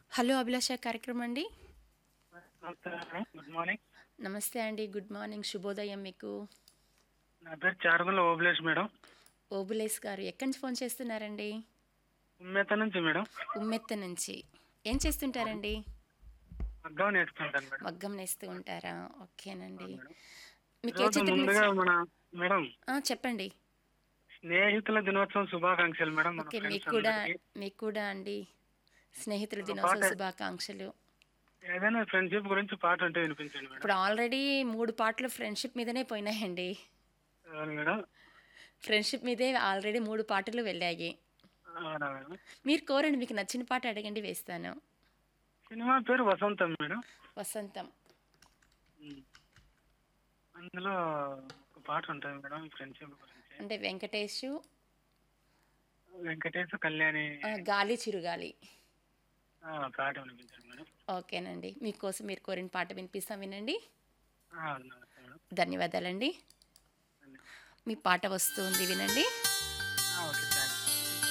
Hello అభిలాష కార్యక్రమం అండి నమస్తే మేడం గుడ్ మార్నింగ్ నమస్తే అండి గుడ్ మార్నింగ్ శుభోదయం మీకు నా పేరు చారుగుల ఓబులేష్ మేడం ఓబులేస్ గారు ఎక్కడి నుంచి ఫోన్ చేస్తున్నారండి ఉమ్మేత నుంచి మేడం ఉమ్మెత్త నుంచి ఏం చేస్తుంటారండి మగ్గం నేర్చుకుంటాను మేడం మగ్గం నేస్తూ ఉంటారా ఓకేనండి మీకు ఏ ఈరోజు చిత్రం ముందుగా ఇష్టం? మన మేడం ఆ, చెప్పండి స్నేహితుల దినోత్సవం శుభాకాంక్షలు మేడం మన ఓకే ఫ్రెండ్స్ మీకు కూడా అందరికీ. మీకు కూడా అండి స్నేహితుల ఒక దినోత్సవ పాట. శుభాకాంక్షలు ఏదైనా ఫ్రెండ్షిప్ గురించి పాట ఉంటే వినిపించండి మేడం ఇప్పుడు ఆల్రెడీ మూడు పాటలు ఫ్రెండ్షిప్ మీదనే పోయినాయండి అవును మేడం ఫ్రెండ్షిప్ మీదే ఆల్రెడీ మూడు పాటలు వెళ్ళాయి అవునా మేడం మీరు కోరండి మీకు నచ్చిన పాట అడగండి వేస్తాను సినిమా పేరు వసంతం మేడం వసంతం ఉమ్. అందులో ఒక పాట ఉంటుంది మేడం ఫ్రెండ్షిప్ గురించి అంటే వెంకటేషు వెంకటేశ్ కళ్యాణి ఆ, గాలి చిరుగాలి ఆ, పాట వినిపించండి మేడం ఓకేనండి మీకోసం మీరు కోరిన పాట వినిపిస్తాం వినండి ఆ, నమస్తే మేడం ధన్యవాదాలండి మీ పాట వస్తుంది వినండి